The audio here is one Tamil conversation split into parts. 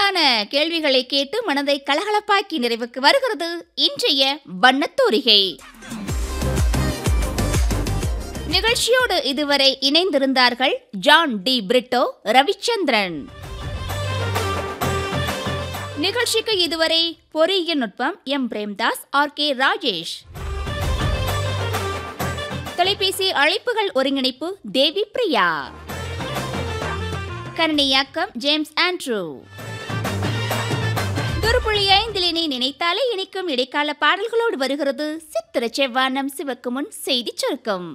சுவையான கேள்விகளை கேட்டு மனதை கலகலப்பாக்கி நிறைவுக்கு வருகிறது இன்றைய வண்ணத்தோரிகை நிகழ்ச்சியோடு இதுவரை இணைந்திருந்தார்கள் ஜான் டி பிரிட்டோ ரவிச்சந்திரன் நிகழ்ச்சிக்கு இதுவரை பொறியியல் நுட்பம் M Premdas R K Rajesh தொலைபேசி அழைப்புகள் ஒருங்கிணைப்பு தேவி பிரியா கரணியாக்கம் ஜேம்ஸ் ஆண்ட்ரூ துருப்புள்ளி ஐந்திலினை நினைத்தாலே இணைக்கும் இடைக்கால பாடல்களோடு வருகிறது சித்திர செவ்வானம் சிவக்கு முன் செய்தி சுருக்கம்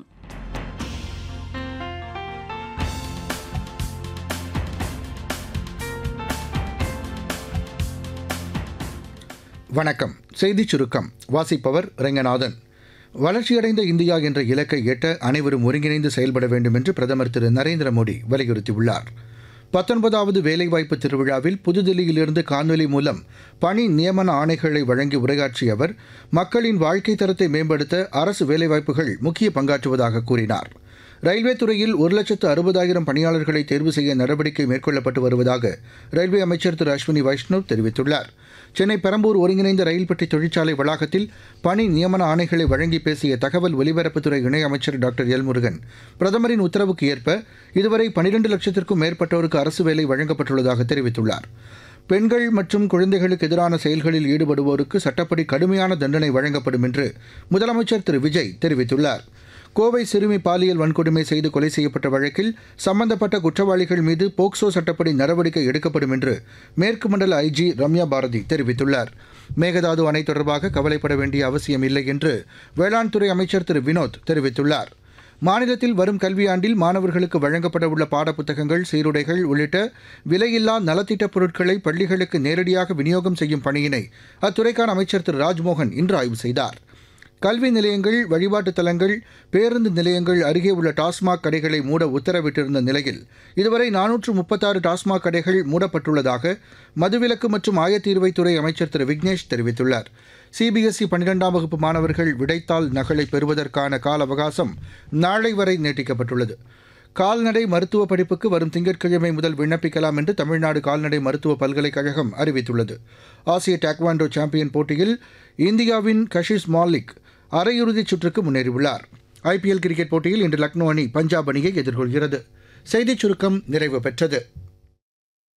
வணக்கம் செய்திச் சுருக்கம் வாசிப்பவர் ரெங்கநாதன் வளர்ச்சியடைந்த இந்தியா என்ற இலக்கை எட்ட அனைவரும் ஒருங்கிணைந்து செயல்பட வேண்டும் என்று பிரதமர் திரு நரேந்திர மோடி வலியுறுத்தியுள்ளார் பத்தொன்பதாவது வேலைவாய்ப்பு திருவிழாவில் புதுதில்லியிலிருந்து காணொலி மூலம் பணி நியமன ஆணைகளை வழங்கி உரையாற்றிய அவர் மக்களின் வாழ்க்கை தரத்தை மேம்படுத்த அரசு வேலைவாய்ப்புகள் முக்கிய பங்காற்றுவதாக கூறினார் ரயில்வே துறையில் ஒரு லட்சத்து அறுபதாயிரம் பணியாளர்களை தேர்வு செய்ய நடவடிக்கை மேற்கொள்ளப்பட்டு வருவதாக ரயில்வே அமைச்சர் திரு அஸ்வினி வைஷ்ணவ் தெரிவித்துள்ளார் சென்னை பெரம்பூர் ஒருங்கிணைந்த ரயில் பெட்டி தொழிற்சாலை வளாகத்தில் பணி நியமன ஆணைகளை வழங்கி பேசிய தகவல் ஒலிபரப்புத்துறை இணையமைச்சர் டாக்டர் எல் முருகன் பிரதமரின் உத்தரவுக்கு ஏற்ப இதுவரை பனிரெண்டு லட்சத்திற்கும் மேற்பட்டோருக்கு அரசு வேலை வழங்கப்பட்டுள்ளதாக தெரிவித்துள்ளார் பெண்கள் மற்றும் குழந்தைகளுக்கு எதிரான செயல்களில் ஈடுபடுவோருக்கு சட்டப்படி கடுமையான தண்டனை வழங்கப்படும் என்று முதலமைச்சர் திரு விஜய் தெரிவித்துள்ளார் கோவை சிறுமி பாலியல் வன்கொடுமை செய்து கொலை செய்யப்பட்ட வழக்கில் சம்பந்தப்பட்ட குற்றவாளிகள் மீது போக்சோ சட்டப்படி நடவடிக்கை எடுக்கப்படும் என்று மேற்கு மண்டல ஐஜி ரம்யா பாரதி தெரிவித்துள்ளார் மேகதாது அணை தொடர்பாக கவலைப்பட வேண்டிய அவசியம் இல்லை என்று வேளாண் துறை அமைச்சர் திரு வினோத் தெரிவித்துள்ளார் மாநிலத்தில் வரும் கல்வியாண்டில் மாணவர்களுக்கு வழங்கப்பட உள்ள பாடப்புத்தகங்கள் சீருடைகள் உள்ளிட்ட விலையில்லா நலத்திட்டப் பொருட்களை பள்ளிகளுக்கு நேரடியாக விநியோகம் செய்யும் பணியினை அத்துறைக்கான அமைச்சர் திரு ராஜ்மோகன் இன்று ஆய்வு செய்தார் கல்வி நிலையங்கள் வழிபாட்டுத் தலங்கள் பேருந்து நிலையங்கள் அருகே உள்ள டாஸ்மாக் கடைகளை மூட உத்தரவிட்டிருந்த நிலையில் இதுவரை நானூற்று முப்பத்தாறு டாஸ்மாக் கடைகள் மூடப்பட்டுள்ளதாக மதுவிலக்கு மற்றும் ஆயத்தீர்வைத்துறை அமைச்சர் திரு விக்னேஷ் தெரிவித்துள்ளார் சிபிஎஸ்இ பன்னிரெண்டாம் வகுப்பு மாணவர்கள் விடைத்தாள் நகலை பெறுவதற்கான கால அவகாசம் நாளை வரை நீட்டிக்கப்பட்டுள்ளது கால்நடை மருத்துவ படிப்புக்கு வரும் திங்கட்கிழமை முதல் விண்ணப்பிக்கலாம் என்று தமிழ்நாடு கால்நடை மருத்துவ பல்கலைக்கழகம் அறிவித்துள்ளது ஆசிய டாக்வாண்டோ சாம்பியன் போட்டியில் இந்தியாவின் கஷிஷ் மாலிக் அரையிறுதிச் சுற்றுக்கு முன்னேறியுள்ளார் ஐபிஎல் கிரிக்கெட் போட்டியில் இன்று லக்னோ அணி பஞ்சாப் அணியை எதிர்கொள்கிறது செய்திச் சுருக்கம் நிறைவு பெற்றது